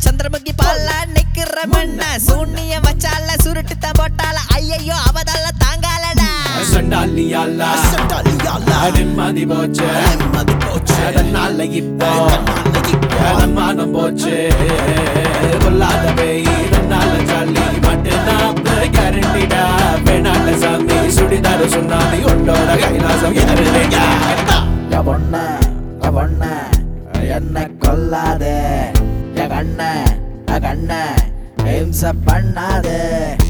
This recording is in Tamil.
சந்திரமுகி பால்ல நிக்கிற மண்ண சூனிய வச்சால சுருட்டு தான் போட்டால ஐயையோ அவதால தாங்காலடா சண்டாலியாலா நிம்மதி போச்சு அதனால இப்போ மானம் போச்சு கொல்லாத பேய் இதனால ஜாலி மட்டும் கேரண்டிடா வேணால சாமி சுடிதாரு சுண்ணாமி உன்னோட கைலாசம் யாருடா பொண்ண பொண்ண என்ன கொல்லாதே என் கண்ண கண்ண ஹிம்ச பண்ணாதே